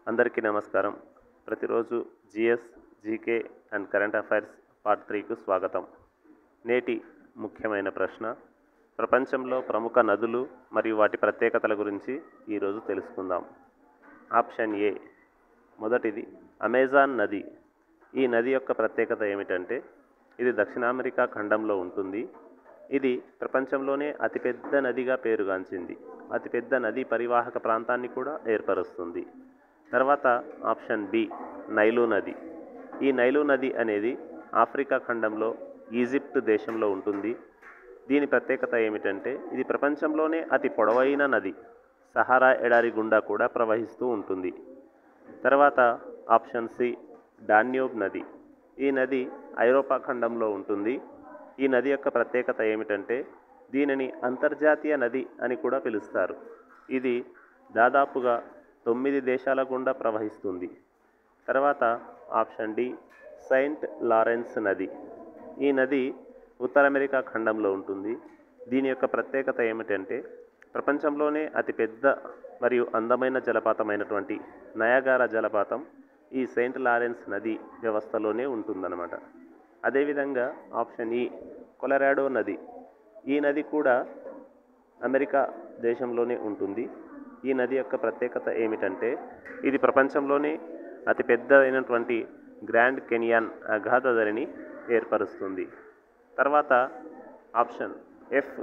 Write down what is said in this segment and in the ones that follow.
అందరికీ నమస్కారం ప్రతిరోజు GS GK and current affairs part త్రీకు స్వాగతం నేటి ముఖ్యమైన ప్రశ్న ప్రపంచంలో ప్రముఖ నదులు మరియు వాటి ప్రత్యేకతల గురించి ఈరోజు తెలుసుకుందాం ఆప్షన్ ఏ మొదటిది అమెజాన్ నది ఈ నది యొక్క ప్రత్యేకత ఏమిటంటే ఇది దక్షిణ అమెరికా ఖండంలో ఉంటుంది ఇది ప్రపంచంలోనే అతిపెద్ద నదిగా పేరుగాంచింది అతిపెద్ద నదీ పరివాహక ప్రాంతాన్ని కూడా ఏర్పరుస్తుంది తర్వాత ఆప్షన్ బి నైలు నది ఈ నైలు నది అనేది ఆఫ్రికా ఖండంలో ఈజిప్ట్ దేశంలో ఉంటుంది దీని ప్రత్యేకత ఏమిటంటే ఇది ప్రపంచంలోనే అతి పొడవైన నది సహారా ఎడారి గుండా కూడా ప్రవహిస్తూ ఉంటుంది తర్వాత ఆప్షన్ సి డాన్యూబ్ నది ఈ నది ఐరోపా ఖండంలో ఉంటుంది ఈ నది యొక్క ప్రత్యేకత ఏమిటంటే దీనిని అంతర్జాతీయ నది అని కూడా పిలుస్తారు ఇది దాదాపుగా తొమ్మిది దేశాల గుండా ప్రవహిస్తుంది తర్వాత ఆప్షన్ డి సెయింట్ లారెన్స్ నది ఈ నది ఉత్తర అమెరికా ఖండంలో ఉంటుంది దీని యొక్క ప్రత్యేకత ఏమిటంటే ప్రపంచంలోనే అతిపెద్ద మరియు అందమైన జలపాతమైనటువంటి నయాగారా జలపాతం ఈ సెయింట్ లారెన్స్ నది వ్యవస్థలోనే ఉంటుందన్నమాట అదేవిధంగా ఆప్షన్ ఈ కొలరాడో నది ఈ నది కూడా అమెరికా దేశంలోనే ఉంటుంది ఈ నది యొక్క ప్రత్యేకత ఏమిటంటే ఇది ప్రపంచంలోనే అతిపెద్ద అయినటువంటి గ్రాండ్ కెనియాన్ అగాధ ధరిని ఏర్పరుస్తుంది తర్వాత ఆప్షన్ ఎఫ్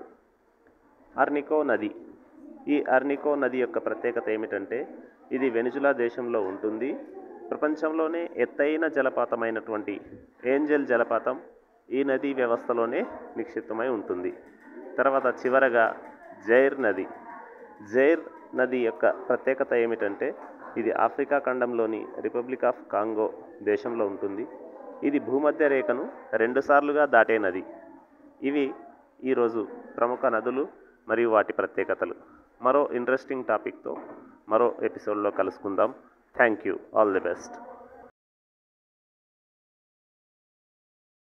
అర్నికో నది ఈ అర్నికో నది యొక్క ప్రత్యేకత ఏమిటంటే ఇది వెనుజులా దేశంలో ఉంటుంది ప్రపంచంలోనే ఎత్తైన జలపాతమైనటువంటి ఏంజల్ జలపాతం ఈ నదీ వ్యవస్థలోనే నిక్షిప్తమై ఉంటుంది తర్వాత చివరగా జైర్ నది జైర్ నది యొక్క ప్రత్యేకత ఏమిటంటే ఇది ఆఫ్రికా ఖండంలోని రిపబ్లిక్ ఆఫ్ కాంగో దేశంలో ఉంటుంది ఇది భూమధ్య రేఖను రెండుసార్లుగా దాటే నది ఇవి ఈరోజు ప్రముఖ నదులు మరియు వాటి ప్రత్యేకతలు మరో ఇంట్రెస్టింగ్ టాపిక్తో మరో ఎపిసోడ్లో కలుసుకుందాం thank you all the best